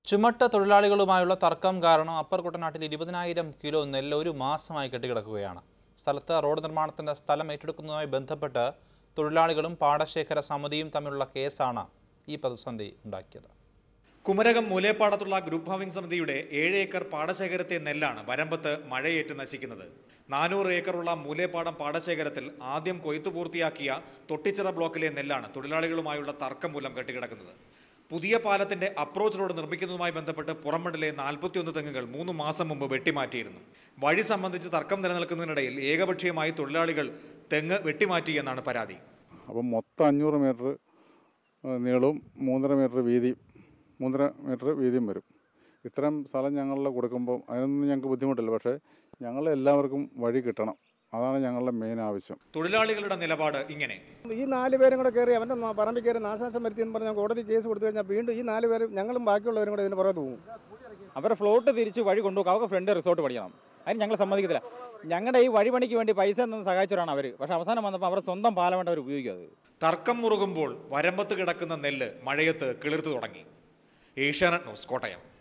ചുമട്ട് തൊഴിലാളികളുമായുള്ള തർക്കം കാരണം അപ്പർ കുട്ടനാട്ടിൽ ഇരുപതിനായിരം കിലോ നെല്ല് ഒരു മാസമായി കെട്ടിക്കിടക്കുകയാണ് സ്ഥലത്ത് റോഡ് നിർമ്മാണത്തിന്റെ സ്ഥലം ഏറ്റെടുക്കുന്നതുമായി ബന്ധപ്പെട്ട് തൊഴിലാളികളും പാടശേഖര സമിതിയും തമ്മിലുള്ള കേസാണ് ഈ പ്രതിസന്ധി ഉണ്ടാക്കിയത് കുമരകം മൂലേപ്പാടത്തുള്ള ഗ്രൂപ്പ് ഹൗസിംഗ് സമിതിയുടെ ഏഴ് ഏക്കർ പാടശേഖരത്തെ നെല്ലാണ് വരമ്പത്ത് മഴയേറ്റ് നശിക്കുന്നത് നാനൂറ് ഏക്കറുള്ള മൂലേപ്പാടം പാടശേഖരത്തിൽ ആദ്യം കൊയ്ത്തു പൂർത്തിയാക്കിയ തൊട്ടിച്ചിറ ബ്ലോക്കിലെ നെല്ലാണ് തൊഴിലാളികളുമായുള്ള തർക്കം മൂലം കെട്ടിക്കിടക്കുന്നത് പുതിയ പാലത്തിന്റെ അപ്രോച്ച് റോഡ് നിർമ്മിക്കുന്നതുമായി ബന്ധപ്പെട്ട് പുറമണ്ണിലെ നാൽപ്പത്തിയൊന്ന് തെങ്ങുകൾ മൂന്ന് മാസം മുമ്പ് വെട്ടിമാറ്റിയിരുന്നു വഴി സംബന്ധിച്ച് തർക്കം നിലനിൽക്കുന്നതിനിടയിൽ ഏകപക്ഷീയമായി തൊഴിലാളികൾ തെങ്ങ് വെട്ടിമാറ്റി എന്നാണ് പരാതി അപ്പം മൊത്തം അഞ്ഞൂറ് മീറ്റർ നീളവും മൂന്നര മീറ്റർ വീതി മൂന്നര മീറ്റർ വീതിയും വരും ഇത്തരം സ്ഥലം ഞങ്ങളിൽ കൊടുക്കുമ്പോൾ അതിനൊന്നും ഞങ്ങൾക്ക് ബുദ്ധിമുട്ടില്ല പക്ഷേ ഞങ്ങൾ എല്ലാവർക്കും വഴി കിട്ടണം അതാണ് ഞങ്ങളുടെ മെയിൻ ആവശ്യം തൊഴിലാളികളുടെ നിലപാട് ഇങ്ങനെ ഈ നാല് പേരും കൂടെ കയറി അവൻ്റെ ന- പറമ്പിൽ കയറി നാശനഷ്ടം വരുത്തിയെന്ന് പറഞ്ഞാൽ കോടതി കേസ് കൊടുത്തു കഴിഞ്ഞാൽ വീണ്ടും ഈ നാല് പേരും ഞങ്ങളും ബാക്കിയുള്ളവരും കൂടെ ഇതിന് പുറകെ പോകും അവരുടെ ഫ്ലോട്ട് തിരിച്ച് വഴി കൊണ്ടുപോകും അവർക്ക് ഫ്രണ്ട് റിസോർട്ട് പണിയണം അതിന് ഞങ്ങൾ സമ്മതിക്കത്തില്ല ഞങ്ങളുടെ ഈ വഴി പണിക്ക് വേണ്ടി പൈസ നിന്ന് സഹായിച്ചവരാണ് അവർ പക്ഷേ അവസാനം വന്നപ്പോൾ അവരുടെ സ്വന്തം പാലമായിട്ട് അവർ ഉപയോഗിക്കും അത് തർക്കം മുറുകുമ്പോൾ വരമ്പത്ത് കിടക്കുന്ന നെല്ല് മഴയത്ത് കിളിർത്തു തുടങ്ങി ഏഷ്യാനെറ്റ് ന്യൂസ് കോട്ടയം